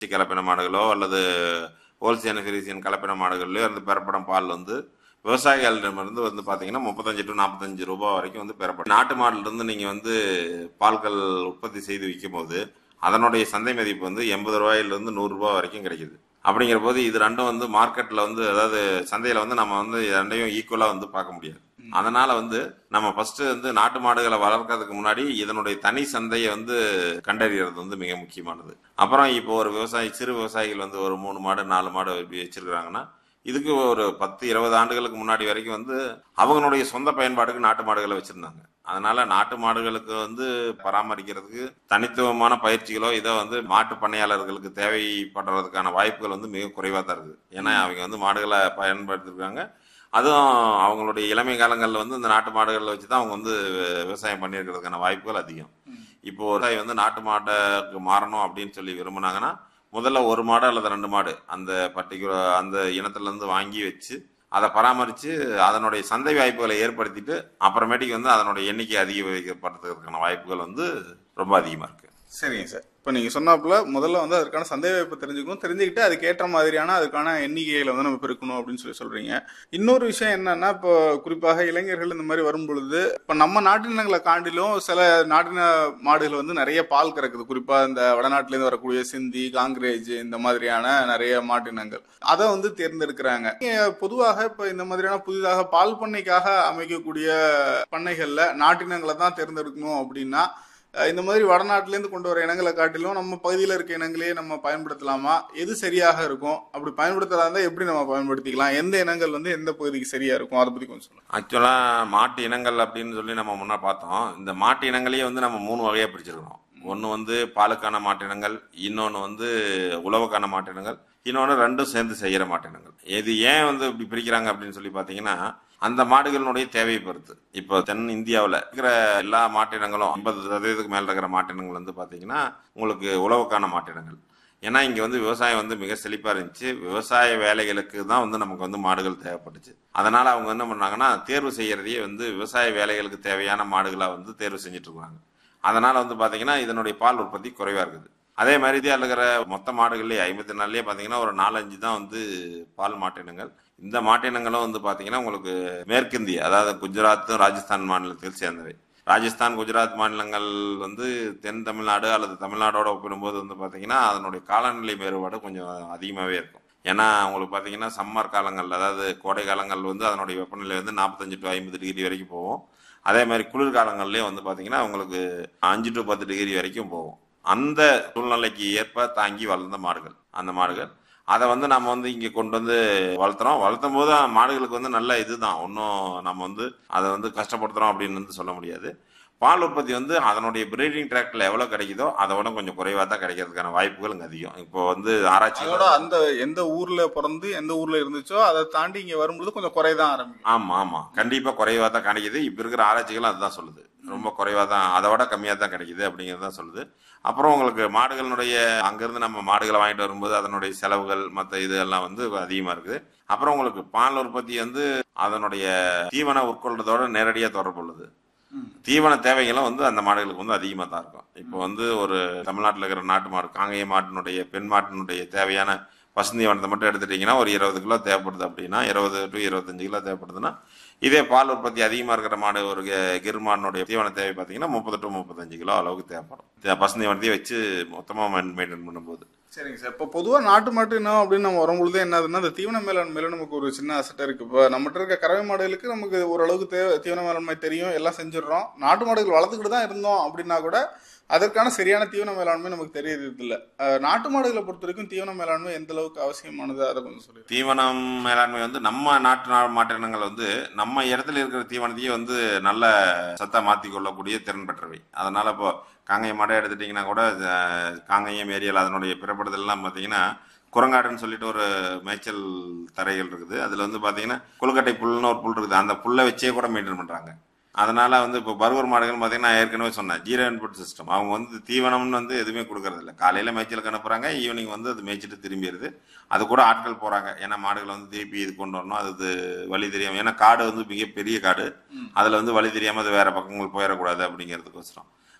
கலப்பின மாடுகளோ அல்லது ஹோல்சியன் ஃபிரிசியன் கலப்பின மாடுகள்லையோ இருந்து பெறப்படும் பால் வந்து விவசாயிகளிடமிருந்து வந்து பார்த்தீங்கன்னா முப்பத்தஞ்சு டு நாற்பத்தஞ்சு ரூபாய் வரைக்கும் வந்து பெறப்படும் நாட்டு மாடுலேருந்து நீங்கள் வந்து பால்கள் உற்பத்தி செய்து விற்கும் போது அதனுடைய சந்தை மதிப்பு வந்து எண்பது ரூபாயிலிருந்து நூறு ரூபாய் வரைக்கும் கிடைக்குது அப்படிங்கிற போது இது ரெண்டும் வந்து மார்க்கெட்டில் வந்து அதாவது சந்தையில் வந்து நம்ம வந்து ரெண்டையும் ஈக்குவலாக வந்து பார்க்க முடியாது அதனால வந்து நம்ம ஃபர்ஸ்ட் வந்து நாட்டு மாடுகளை வளர்க்கறதுக்கு முன்னாடி இதனுடைய தனி சந்தையை வந்து கண்டறியறது வந்து மிக முக்கியமானது அப்புறம் இப்போ ஒரு விவசாயி சிறு விவசாயிகள் வந்து ஒரு மூணு மாடு நாலு மாடு இப்படி வச்சிருக்கிறாங்கன்னா இதுக்கு ஒரு பத்து இருபது ஆண்டுகளுக்கு முன்னாடி வரைக்கும் வந்து அவங்களுடைய சொந்த பயன்பாட்டுக்கு நாட்டு மாடுகளை வச்சிருந்தாங்க அதனால நாட்டு மாடுகளுக்கு வந்து பராமரிக்கிறதுக்கு தனித்துவமான பயிற்சிகளோ இதோ வந்து மாட்டு பண்ணையாளர்களுக்கு தேவைப்படுறதுக்கான வாய்ப்புகள் வந்து மிக குறைவாக தான் இருக்குது ஏன்னா அவங்க வந்து மாடுகளை பயன்படுத்திருக்காங்க அதுவும் அவங்களுடைய இளமை காலங்களில் வந்து இந்த நாட்டு மாடுகளை வச்சு தான் அவங்க வந்து விவசாயம் பண்ணியிருக்கிறதுக்கான வாய்ப்புகள் அதிகம் இப்போ ஒரு விவசாயி வந்து நாட்டு மாட்டுக்கு மாறணும் அப்படின்னு சொல்லி விரும்புனாங்கன்னா முதல்ல ஒரு மாடு அல்லது ரெண்டு மாடு அந்த பர்டிகுலர் அந்த இனத்துல இருந்து வாங்கி வச்சு அதை பராமரித்து அதனுடைய சந்தை வாய்ப்புகளை ஏற்படுத்திட்டு அப்புறமேட்டுக்கு வந்து அதனுடைய எண்ணிக்கை அதிகப்படுத்துறதுக்கான வாய்ப்புகள் வந்து ரொம்ப அதிகமாக இருக்கு சரிங்க சார் இப்போ நீங்கள் சொன்னாப்புல முதல்ல வந்து அதற்கான சந்தேக வாய்ப்பு தெரிஞ்சுக்கணும் தெரிஞ்சுக்கிட்டு அதுக்கேற்ற மாதிரியான அதுக்கான எண்ணிக்கைகளை வந்து நம்ம பெருக்கணும் அப்படின்னு சொல்லி சொல்றீங்க இன்னொரு விஷயம் என்னன்னா இப்போ குறிப்பாக இளைஞர்கள் இந்த மாதிரி வரும் பொழுது இப்போ நம்ம நாட்டினங்களை காண்டிலும் சில நாட்டின மாடுகள் வந்து நிறைய பால் கறக்குது குறிப்பாக இந்த வடநாட்டிலேருந்து வரக்கூடிய சிந்தி காங்கிரேஜ் இந்த மாதிரியான நிறைய மாட்டினங்கள் அதை வந்து தேர்ந்தெடுக்கிறாங்க நீங்க பொதுவாக இப்போ இந்த மாதிரியான புதிதாக பால் பண்ணைக்காக அமைக்கக்கூடிய பண்ணைகளில் நாட்டினங்களை தான் தேர்ந்தெடுக்கணும் அப்படின்னா அஹ் இந்த மாதிரி வடநாட்டிலேருந்து கொண்டு வர இனங்களை காட்டிலும் நம்ம பகுதியில் இருக்க இனங்களையே நம்ம பயன்படுத்தலாமா எது சரியாக இருக்கும் அப்படி பயன்படுத்துறதா இருந்தால் எப்படி நம்ம பயன்படுத்திக்கலாம் எந்த இனங்கள் வந்து எந்த பகுதிக்கு சரியா இருக்கும் அதை பத்தி கொஞ்சம் சொல்லுங்க ஆக்சுவலாக மாட்டு இனங்கள் அப்படின்னு சொல்லி நம்ம முன்னே பார்த்தோம் இந்த மாட்டு இனங்களையே வந்து நம்ம மூணு வகையாக பிரிச்சிருக்கோம் ஒன்று வந்து பாலுக்கான மாட்டினங்கள் இன்னொன்று வந்து உழவுக்கான மாட்டினங்கள் இன்னொன்று ரெண்டும் சேர்ந்து செய்கிற மாட்டினங்கள் இது ஏன் வந்து இப்படி பிரிக்கிறாங்க அப்படின்னு சொல்லி பார்த்தீங்கன்னா அந்த மாடுகளினுடைய தேவையை பொறுத்து இப்போ தென் இந்தியாவில் இருக்கிற எல்லா மாட்டினங்களும் ஐம்பது சதவீதத்துக்கு மேலே இருக்கிற மாட்டினங்கள் வந்து பார்த்தீங்கன்னா உங்களுக்கு உழவுக்கான மாட்டினங்கள் ஏன்னா இங்கே வந்து விவசாயம் வந்து மிக செழிப்பாக இருந்துச்சு விவசாய வேலைகளுக்கு தான் வந்து நமக்கு வந்து மாடுகள் தேவைப்பட்டுச்சு அதனால் அவங்க என்ன பண்ணாங்கன்னா தேர்வு செய்யறதையே வந்து விவசாய வேலைகளுக்கு தேவையான மாடுகளாக வந்து தேர்வு செஞ்சுட்டு இருக்காங்க அதனால் வந்து பார்த்தீங்கன்னா இதனுடைய பால் உற்பத்தி குறைவாக இருக்குது அதே மாதிரி இந்தியாவில் இருக்கிற மொத்த மாடுகள்லேயே ஐம்பத்தி நாலுலேயே பார்த்தீங்கன்னா ஒரு நாலஞ்சு தான் வந்து பால் மாட்டினங்கள் இந்த மாட்டினங்களும் வந்து பார்த்தீங்கன்னா உங்களுக்கு மேற்கிந்திய அதாவது குஜராத்தும் ராஜஸ்தான் மாநிலத்தில் சேர்ந்தவை ராஜஸ்தான் குஜராத் மாநிலங்கள் வந்து தென் தமிழ்நாடு அல்லது தமிழ்நாடோட ஒப்பிடும்போது வந்து பார்த்தீங்கன்னா அதனுடைய காலநிலை வேறுபாடு கொஞ்சம் அதிகமாகவே இருக்கும் ஏன்னா உங்களுக்கு பார்த்தீங்கன்னா சம்மர் காலங்கள் அதாவது கோடை காலங்கள் வந்து அதனுடைய வெப்பநிலை வந்து நாற்பத்தஞ்சு டு ஐம்பது டிகிரி வரைக்கும் போகும் அதே மாதிரி குளிர்காலங்கள்லேயும் வந்து பார்த்தீங்கன்னா உங்களுக்கு அஞ்சு டு பத்து டிகிரி வரைக்கும் போகும் அந்த சூழ்நிலைக்கு ஏற்ப தாங்கி வளர்ந்த மாடுகள் அந்த மாடுகள் அதை வந்து நம்ம வந்து இங்கே கொண்டு வந்து வளர்த்துறோம் வளர்த்தும் போது மாடுகளுக்கு வந்து நல்ல இதுதான் ஒன்றும் நம்ம வந்து அதை வந்து கஷ்டப்படுத்துகிறோம் அப்படின்னு வந்து சொல்ல முடியாது பால் உற்பத்தி வந்து அதனுடைய பிரீடிங் ட்ராக்டில் எவ்வளோ கிடைக்குதோ அதை விட கொஞ்சம் குறைவாக தான் கிடைக்கிறதுக்கான வாய்ப்புகள் இங்கே அதிகம் இப்போ வந்து ஆராய்ச்சி அதோட அந்த எந்த ஊர்ல பிறந்து எந்த ஊர்ல இருந்துச்சோ அதை தாண்டி இங்க வரும்பொழுது கொஞ்சம் குறைதான் ஆரம்பிக்கும் ஆமாம் ஆமாம் கண்டிப்பாக குறைவாக தான் கிடைக்குது இப்போ இருக்கிற ஆராய்ச்சிகள் அதுதான் சொல்லுது ரொம்ப குறைவாக தான் அதை விட கம்மியாக தான் கிடைக்குது அப்படிங்கிறது தான் சொல்லுது அப்புறம் உங்களுக்கு மாடுகளினுடைய அங்கேருந்து நம்ம மாடுகளை வாங்கிட்டு வரும்போது அதனுடைய செலவுகள் மற்ற இது எல்லாம் வந்து அதிகமாக இருக்குது அப்புறம் உங்களுக்கு பால் உற்பத்தி வந்து அதனுடைய தீவன உட்கொள்றதோட நேரடியாக தொடர்பு உள்ளது தீவன தேவைகளும் வந்து அந்த மாடுகளுக்கு வந்து அதிகமாக தான் இருக்கும் இப்போ வந்து ஒரு தமிழ்நாட்டில் இருக்கிற நாட்டு மாடு காங்கேய மாட்டினுடைய பெண் மாட்டினுடைய தேவையான பசுந்தீவனத்தை மட்டும் எடுத்துட்டிங்கன்னா ஒரு இருபது கிலோ தேவைப்படுது அப்படின்னா இருபது டு இருபத்தஞ்சு கிலோ தேவைப்படுதுன்னா இதே பால் உற்பத்தி அதிகமாக இருக்கிற மாடு ஒரு கி- கிர் மாடினுடைய தீவன தேவை பார்த்தீங்கன்னா முப்பது டு முப்பத்தஞ்சு கிலோ அளவுக்கு தேவைப்படும் தே- பசுந்தீவனத்தையே வச்சு மொத்தமாக மெயின்டைன் பண்ணும்போது சரிங்க சார் இப்போ பொதுவாக நாட்டு மாட்டு இனம் அப்படின்னு நம்ம வரும்பொழுது என்னதுன்னா அந்த தீவன மேலாண்மையில நமக்கு ஒரு சின்ன அசட்டை இருக்கு இப்போ நம்மகிட்ட இருக்க கறவை மாடுகளுக்கு நமக்கு ஓரளவுக்கு தேவை தீவன மேலாண்மை தெரியும் எல்லாம் செஞ்சிடுறோம் நாட்டு மாடுகள் வளர்த்துக்கிட்டு தான் இருந்தோம் அப்படின்னா கூட அதற்கான சரியான தீவன மேலாண்மை நமக்கு தெரியறது இல்லை நாட்டு மாடுகளை பொறுத்த வரைக்கும் தீவன மேலாண்மை எந்த அளவுக்கு அவசியமானது அதை கொஞ்சம் சொல்லி தீவனம் மேலாண்மை வந்து நம்ம நாட்டு நா- மாட்டினங்கள் வந்து நம்ம இடத்துல இருக்கிற தீவனத்தையே வந்து நல்ல சத்தா மாற்றி கொள்ளக்கூடிய திறன் பெற்றவை அதனால இப்போ காங்கேயம் மாடை எடுத்துட்டிங்கன்னா கூட அஹ், காங்கேயம் ஏரியாவில் அதனுடைய பிறப்படுதல்லாம் பார்த்தீங்கன்னா குரங்காடுன்னு சொல்லிட்டு ஒரு மேய்ச்சல் தரைகள் இருக்குது அதில் வந்து பார்த்தீங்கன்னா கொழுக்கட்டை புல்லுன்னு ஒரு புல் இருக்குது அந்த புல்லை வச்சே கூட மெயின்டைன் பண்ணுறாங்க அதனால வந்து இப்போ பர்கூர் மாடுகள் பார்த்தீங்கன்னா நான் ஏற்கனவே சொன்னேன் ஜீரோ இன்புட் சிஸ்டம் அவங்க வந்து தீவனம்னு வந்து எதுவுமே கொடுக்கறதில்ல காலையில் மேய்ச்சலுக்கு அனுப்புகிறாங்க ஈவினிங் வந்து அது மேய்ச்சிட்டு திரும்பிடுது அது கூட ஆட்கள் போகிறாங்க ஏன்னா மாடுகளை வந்து திருப்பி இது கொண்டு வரணும் அது இது வழி தெரியாமல் ஏன்னா காடு வந்து மிகப்பெரிய காடு அதில் வந்து வழி தெரியாமல் அது வேற பக்கங்கள் போயிடக்கூடாது அப்படிங்கிறதுக்கோசரம்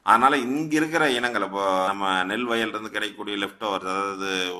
அதனால இங்க இருக்கிற இனங்கள் இப்போ நம்ம நெல் வயல்ல இருந்து கிடைக்கக்கூடிய லெஃப்ட் ஓவர் அதாவது